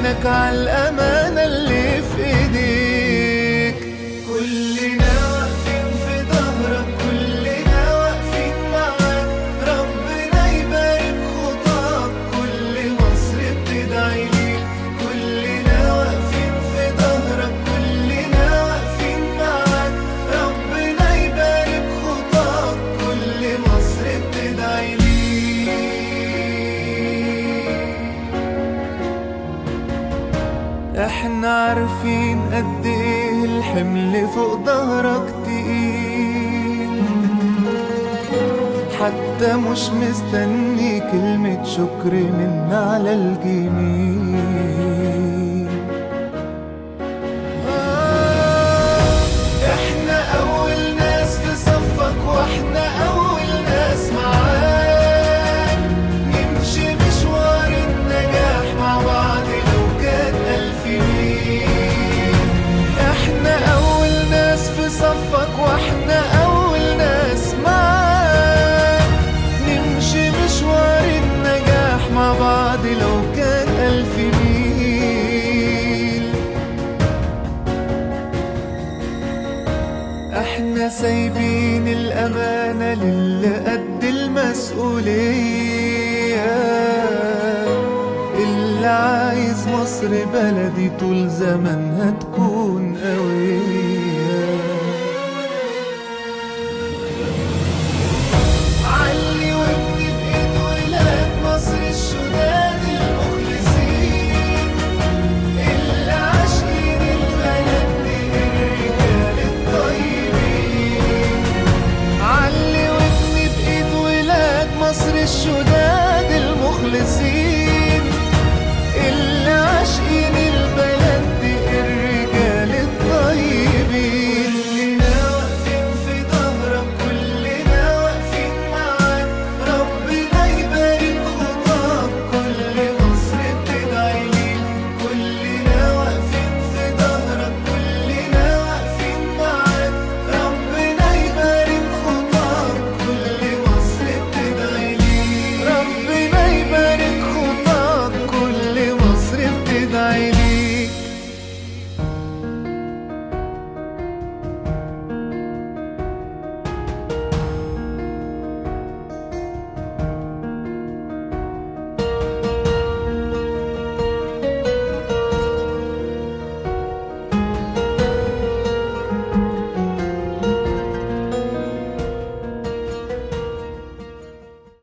منك عالأمانة اللي في ايديك كلنا واقفين في ظهرك كلنا واقفين معاك ربنا يبارك خطاك كل مصر بتدعي ليك كلنا واقفين في ظهرك كلنا واقفين معاك ربنا يبارك خطاك كل مصر بتدعي ليك احنا عارفين قد ايه الحمل فوق ظهرك تقيل حتى مش مستني كلمة شكر منا على الجميل آه، احنا اول ناس في صفك واحنا اول ناس معاك نمشي مشوار النجاح مع بعض لو كان الف ميل احنا اول ناس في صفك واحنا اول ناس معاك نمشي مشوار النجاح مع بعض لو كان الف ميل احنا سايبين الامانة للي قد المسؤولية اللي عايز مصر بلدي طول زمانها تكون قوية